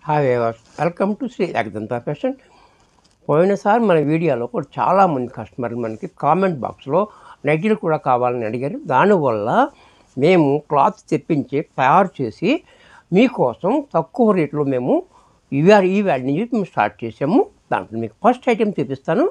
hi viewers welcome to Shri Ekadanta fashion పోయినసారి మన వీడియోలో కూడా చాలామంది కస్టమర్లు మనకి కామెంట్ బాక్స్లో నైటీలు కూడా కావాలని అడిగారు దానివల్ల మేము క్లాత్ తెప్పించి తయారు చేసి మీకోసం తక్కువ రేట్లో మేము ఇవాళ ఈ వేళ నుంచి మేము స్టార్ట్ చేసాము దాంట్లో మీకు ఫస్ట్ ఐటెం చూపిస్తాను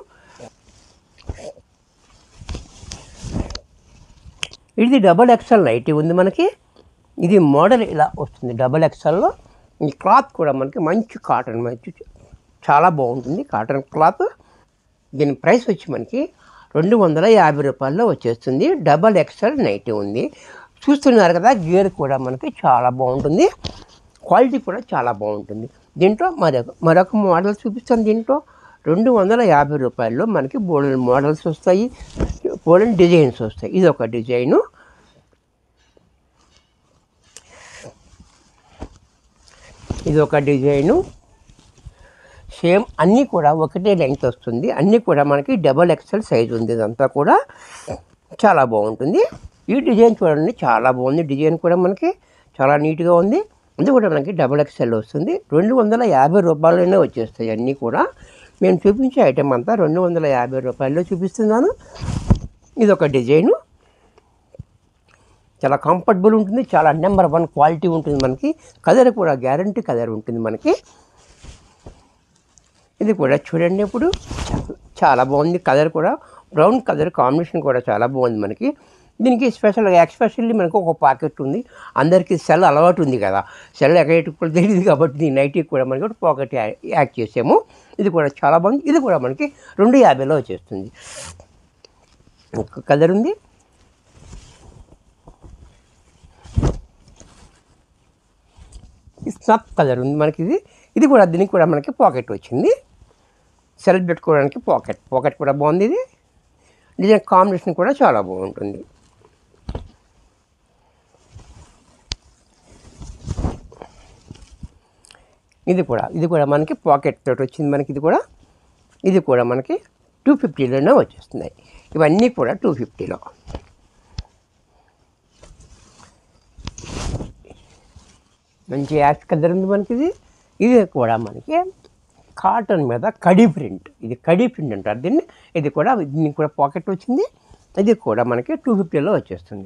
ఇది డబల్ ఎక్స్ఎల్ నైటీ ఉంది మనకి ఇది మోడల్ ఇలా వస్తుంది డబల్ ఎక్స్ఎల్లో ఈ క్లాత్ కూడా మనకి మంచి కాటన్ మంచి చాలా బాగుంటుంది కాటన్ క్లాత్ దీని ప్రైస్ వచ్చి మనకి రెండు వందల యాభై రూపాయల్లో వచ్చేస్తుంది డబల్ ఎక్స్ఎల్ నైటీ ఉంది చూస్తున్నారు కదా గేర్ కూడా మనకి చాలా బాగుంటుంది క్వాలిటీ కూడా చాలా బాగుంటుంది దీంట్లో మరొక మరొక మోడల్ చూపిస్తాను దీంట్లో రెండు వందల యాభై రూపాయల్లో మనకి బోల్డెన్ మోడల్స్ వస్తాయి బోల్డెన్ డిజైన్స్ వస్తాయి ఇది ఒక డిజైను ఇది ఒక డిజైను సేమ్ అన్నీ కూడా ఒకటే లెంగ్త్ వస్తుంది అన్నీ కూడా మనకి డబల్ ఎక్సెల్ సైజ్ ఉంది ఇదంతా కూడా చాలా బాగుంటుంది ఈ డిజైన్ చూడండి చాలా బాగుంది డిజైన్ కూడా మనకి చాలా నీట్గా ఉంది ఇది కూడా మనకి డబల్ ఎక్సెల్ వస్తుంది రెండు వందల యాభై రూపాయలనే వచ్చేస్తాయి అన్నీ కూడా మేము చూపించే ఐటెం అంతా రెండు వందల యాభై రూపాయల్లో చూపిస్తున్నాను ఇది ఒక డిజైను చాలా కంఫర్టబుల్ ఉంటుంది చాలా నెంబర్ వన్ క్వాలిటీ ఉంటుంది మనకి కలర్ కూడా గ్యారంటీ కలర్ ఉంటుంది మనకి ఇది కూడా చూడండి ఇప్పుడు చాలా బాగుంది కలర్ కూడా బ్రౌన్ కలర్ కాంబినేషన్ కూడా చాలా బాగుంది మనకి దీనికి స్పెషల్గా ఎక్స్పెషల్లీ మనకు ఒక పాకెట్ ఉంది అందరికీ సెల్ అలవాటు ఉంది కదా సెల్ ఎక్కడ తెలియదు కాబట్టి దీని నైట్కి కూడా మనకి ఒక పాకెట్ యాడ్ చేసాము ఇది కూడా చాలా బాగుంది ఇది కూడా మనకి రెండు యాభైలో వచ్చేస్తుంది ఒక కలర్ ఉంది స్నప్ కలర్ ఉంది మనకి ఇది ఇది కూడా దీనికి కూడా మనకి పాకెట్ వచ్చింది సెల్ పెట్టుకోవడానికి పాకెట్ పాకెట్ కూడా బాగుంది ఇది డిజైన్ కాంబినేషన్ కూడా చాలా బాగుంటుంది ఇది కూడా ఇది కూడా మనకి పాకెట్ తోటి వచ్చింది మనకి ఇది కూడా ఇది కూడా మనకి టూ ఫిఫ్టీలోనే వచ్చేస్తున్నాయి ఇవన్నీ కూడా టూ ఫిఫ్టీలో మంచి యాష్ కలర్ ఉంది మనకి ఇది ఇది కూడా మనకి కాటన్ మీద కడి ప్రింట్ ఇది కడి ప్రింట్ అంటారు దీన్ని ఇది కూడా దీనికి కూడా పాకెట్ వచ్చింది ఇది కూడా మనకి టూ ఫిఫ్టీలో వచ్చేస్తుంది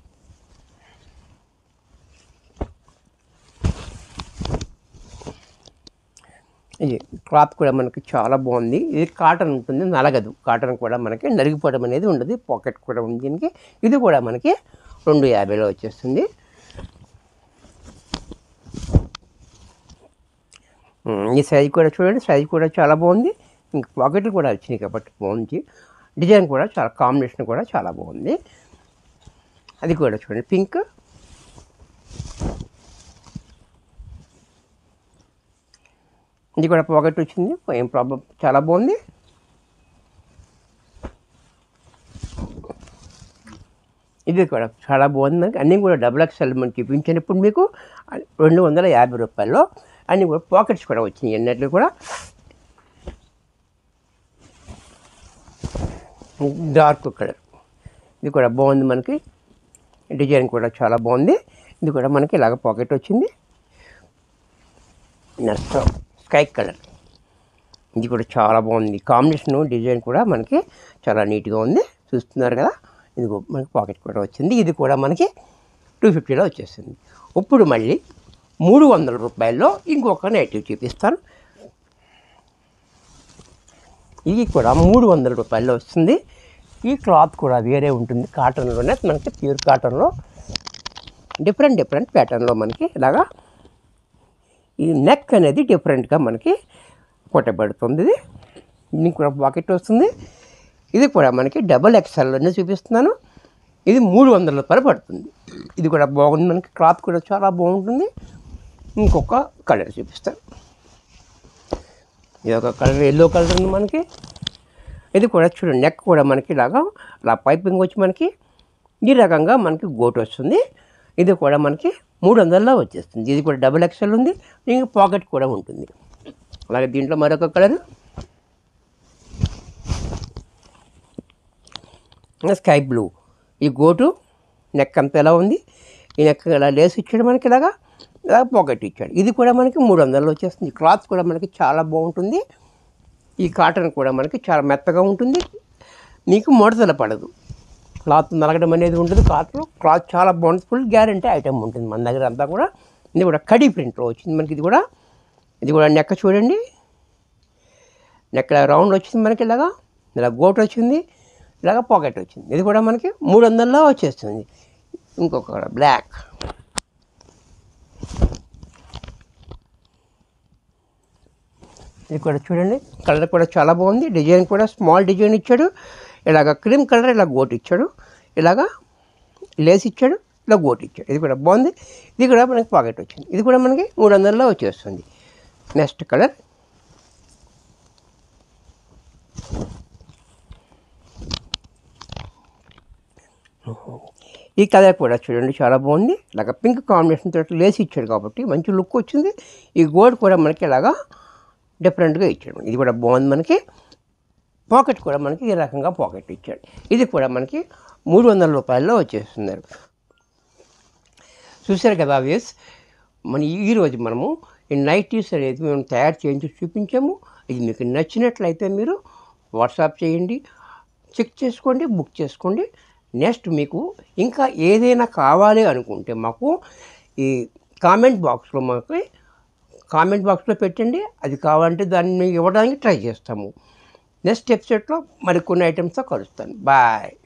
ఇది క్లాత్ కూడా మనకి చాలా బాగుంది ఇది కాటన్ ఉంటుంది నలగదు కాటన్ కూడా మనకి నలిగిపోవడం అనేది ఉండదు పాకెట్ కూడా ఉంది దీనికి ఇది కూడా మనకి రెండు యాభైలో వచ్చేస్తుంది ఉమ్, ఈ సైజ్ కూడా చూడండి సైజ్ కూడా చాలా బాగుంది ఇంకా పాకెట్లు కూడా వచ్చినాయి కాబట్టి బాగుంది డిజైన్ కూడా చాలా కాంబినేషన్ కూడా చాలా బాగుంది అది కూడా చూడండి పింక్ ఇది కూడా పాకెట్ వచ్చింది ఏం ప్రాబ్లం చాలా బాగుంది ఇది కూడా చాలా బాగుంది మనకి అన్నీ కూడా డబుల్ ఎక్స్ఎల్ మనం చూపించాను ఇప్పుడు మీకు రెండు వందల యాభై రూపాయల్లో అన్నీ కూడా పాకెట్స్ కూడా వచ్చినాయి అన్నట్లు కూడా డార్క్ కలర్ ఇది కూడా బాగుంది మనకి డిజైన్ కూడా చాలా బాగుంది ఇది కూడా మనకి ఇలాగ పాకెట్ వచ్చింది నెక్స్ట్ స్కై కలర్ ఇది కూడా చాలా బాగుంది కాంబినేషన్ డిజైన్ కూడా మనకి చాలా నీట్గా ఉంది చూస్తున్నారు కదా ఇది మనకి పాకెట్ కూడా వచ్చింది ఇది కూడా మనకి టూ ఫిఫ్టీలో వచ్చేసింది ఇప్పుడు మళ్ళీ మూడు వందల రూపాయల్లో ఇంకొక నైటివ్ చూపిస్తాను ఇది కూడా మూడు వందల రూపాయల్లో వస్తుంది ఈ క్లాత్ కూడా వేరే ఉంటుంది కాటన్లోనే మనకి ప్యూర్ కాటన్లో డిఫరెంట్ డిఫరెంట్ ప్యాటర్న్లో మనకి ఇలాగా ఈ నెక్ అనేది డిఫరెంట్గా మనకి కొట్టబడుతుంది ఇది దీనికి కూడా పాకెట్ వస్తుంది ఇది కూడా మనకి డబల్ ఎక్స్ఎల్లోనే చూపిస్తున్నాను ఇది మూడు వందల రూపాయలు పడుతుంది ఇది కూడా బాగుంది మనకి క్లాత్ కూడా చాలా బాగుంటుంది ఇంకొక కలర్ చూపిస్తాను ఇది ఒక కలర్ ఎల్లో కలర్ ఉంది మనకి ఇది కూడా చూడండి నెక్ కూడా మనకి ఇలాగా అలా పైపింగ్ వచ్చి మనకి ఈ రకంగా మనకి గోటు వస్తుంది ఇది కూడా మనకి మూడు వందల్లో వచ్చేస్తుంది ఇది కూడా డబుల్ ఎక్స్ఎల్ ఉంది దీనికి పాకెట్ కూడా ఉంటుంది అలాగే దీంట్లో మరొక కలర్ స్కై బ్లూ ఈ గోటు నెక్ అంతా ఎలా ఉంది ఈ నెక్ ఇలా లేసి ఇచ్చాడు మనకి ఇలాగా ఇలా పాకెట్ ఇచ్చాడు ఇది కూడా మనకి మూడు వందల్లో వచ్చేస్తుంది క్లాత్ కూడా మనకి చాలా బాగుంటుంది ఈ కాటన్ కూడా మనకి చాలా మెత్తగా ఉంటుంది నీకు ముడతలు పడదు క్లాత్ నలగడం అనేది ఉంటుంది క్లాత్లో క్లాత్ చాలా బాగుంటుంది ఫుల్ గ్యారంటీ ఐటమ్ ఉంటుంది మన దగ్గర అంతా కూడా ఇది కూడా కడీ ప్రింట్లో వచ్చింది మనకి ఇది కూడా ఇది కూడా నెక్క చూడండి నెక్ ఇలా రౌండ్ వచ్చింది మనకి ఇలాగా ఇలా గోట్ వచ్చింది ఇలాగ పాకెట్ వచ్చింది ఇది కూడా మనకి మూడు వందల్లో వచ్చేస్తుంది ఇంకొక బ్లాక్ ఇది కూడా చూడండి కలర్ కూడా చాలా బాగుంది డిజైన్ కూడా స్మాల్ డిజైన్ ఇచ్చాడు ఇలాగ క్రీమ్ కలర్ ఇలా గోట్ ఇచ్చాడు ఇలాగా లేస్ ఇచ్చాడు ఇలా గోట్ ఇచ్చాడు ఇది కూడా బాగుంది ఇది కూడా మనకి పాకెట్ వచ్చింది ఇది కూడా మనకి మూడు వందల్లో వచ్చేస్తుంది నెక్స్ట్ కలర్ ఈ కలర్ కూడా చూడండి చాలా బాగుంది ఇలాగ పింక్ కాంబినేషన్ తోటి లేసి ఇచ్చాడు కాబట్టి మంచి లుక్ వచ్చింది ఈ గోల్డ్ కూడా మనకి ఇలాగా డిఫరెంట్గా ఇచ్చాడు ఇది కూడా బాగుంది మనకి పాకెట్ కూడా మనకి ఈ రకంగా పాకెట్ ఇచ్చాడు ఇది కూడా మనకి మూడు వందల రూపాయల్లో వచ్చేస్తున్నారు చూశారు కదా వేస్ మన ఈరోజు మనము ఈ నైటీస్ అనేది మేము తయారు చేయించి చూపించాము ఇది మీకు నచ్చినట్లయితే మీరు వాట్సాప్ చేయండి చెక్ చేసుకోండి బుక్ చేసుకోండి నెక్స్ట్ మీకు ఇంకా ఏదైనా కావాలి అనుకుంటే మాకు ఈ కామెంట్ బాక్స్లో మాకు కామెంట్ బాక్స్లో పెట్టండి అది కావాలంటే దాన్ని మేము ఇవ్వడానికి ట్రై చేస్తాము నెక్స్ట్ ఎపిసోడ్లో మరికొన్ని ఐటమ్స్తో కలుస్తాను బాయ్